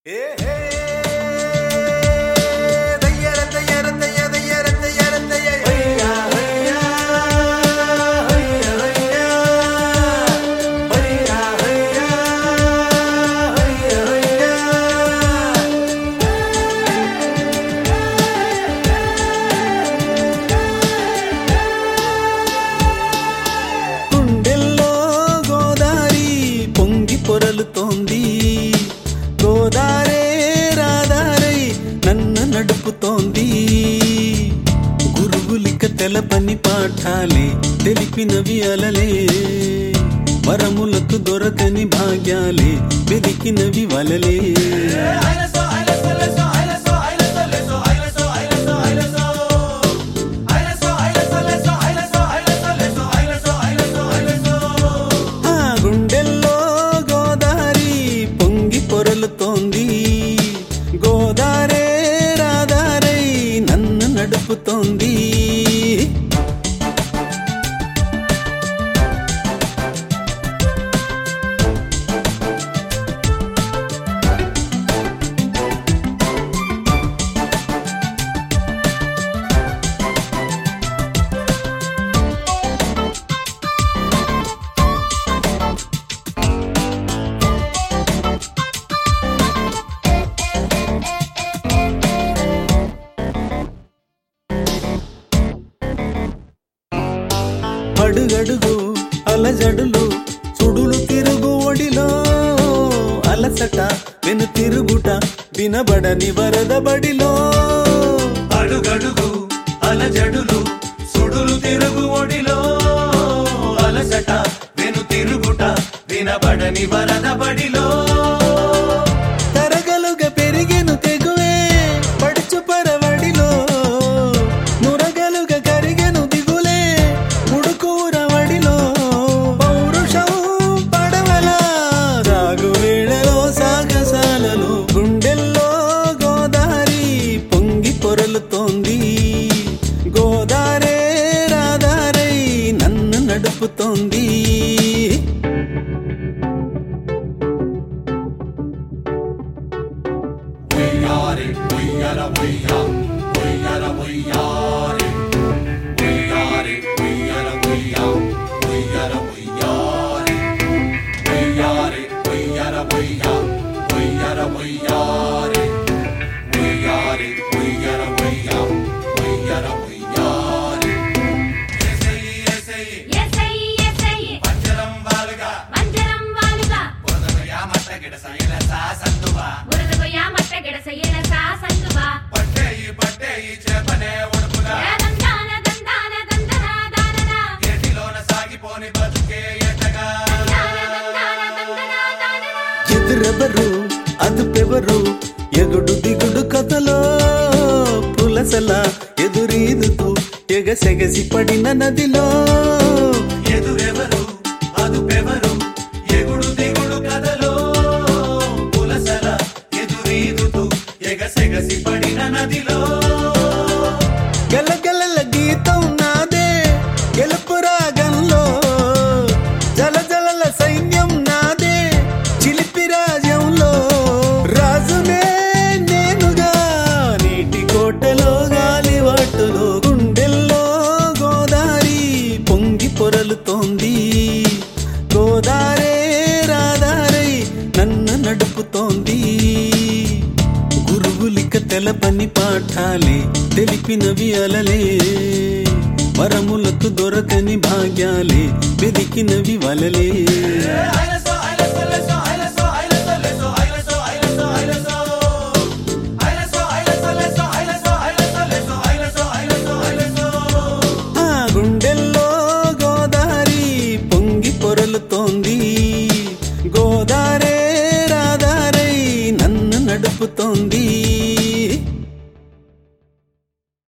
గుండెల్లో గోదారి పొంగి పొరలుతోంది గోదారే రాదారై నన్ను నడుపుతోంది గురువులిక తెలపని పాఠాలే తెలిపినవి అలలే వరములకు దొరకని భాగ్యాలే వెదికినవి వలలే ఆ గుండెల్లో గోదారి పొంగి పొరలుతోంది గోదారే రాదారై నన్ను నడుపుతోంది అడుగడుగు అలజడులు సుడులు తిరుగు ఒడిలో అలసట వెను తిరుగుట వినబడని వరద బడిలో అడుగడుగు అలజడులు సుడులు తిరుగు ఒడిలో అలసట వెను తిరుగుట వినబడని వరద బడిలో తరగలుగా పెరిగెను తెగువే పడుచు పరవడిలో నురగలుగా కరిగెను దిగులే ఉడుకూర వడిలో పౌరుషం పడవల సాగు వేళలో సాగసాలలో గుండెల్లో గోదారి పొంగి పొరలుతోంది గోదారే రాదారై నన్ను నడుపుతోంది ఉయ్యారి ఉయ్యర ఉయ్యా ఉయ్యర ఉయ్యారి ఉయ్యారి ఉయ్యర ఉయ్యా ఉయ్యర ఉయ్యారి ఉయ్యారి ఉయ్యర ఉయ్యా ఉయ్యర ఉయ్యారి ఉయ్యారి ఉయ్యర ఉయ్యా ఉయ్యర ఉయ్యారి ఎసయి ఎసయి ఎసై ఎసై పంజరం వాలుగా మంజరం వాలుగా పొదగయా మట్ట గిడ సైల సాసందువా బురదగొయ్య మట్ట గిడసయ్యన సాసందువా పట్టేయి పట్టేయి చేపనే ఉడుపుగా దందాన దందాన దందన దానన ఏటిలోన సాగిపోని బతుకే ఎటగా దాన దందాన దందన దానన ఎదురెవరు అదుపెవరు ఎగుడు దిగుడు కథలో పులసల ఎదురీదుతూ ఎగసెగసి పడిన నదిలో ఎదురెవరు అదుపెవరు ఎగుడు దిగుడు కథలో పులసల ఎదురీదుతూ ఎగసెగసి పడిన నదిలో గలగలల గీతం నాదే గెలుపు రాగంలో జలజలల సైన్యం నాదే చిలిపి రాజ్యంలో రాజునే నేనుగా నీటి కోటలో గాలి వాటులో గుండెల్లో గోదారి పొంగి పొరలుతోంది గోదారే రాదారై నన్ను నడుపుతోంది గురువులిక తెలపని పాఠాలే తెలిపినవి అలలే వరములకు దొరకని భాగ్యాలే వెదికినవి వలలే ఐలసో ఐలసో ఐలసో ఐలసో ఐలసో ఐలసో ఐలసో ఐలసో ఐలసో ఐలసో ఐలసో ఐలసో ఐలసో ఐలసో ఐలసో ఐలసో ఆ గుండెల్లో గోదారి పొంగి పొరలుతోంది గోదారే రాదారై నన్ను నడుపుతోంది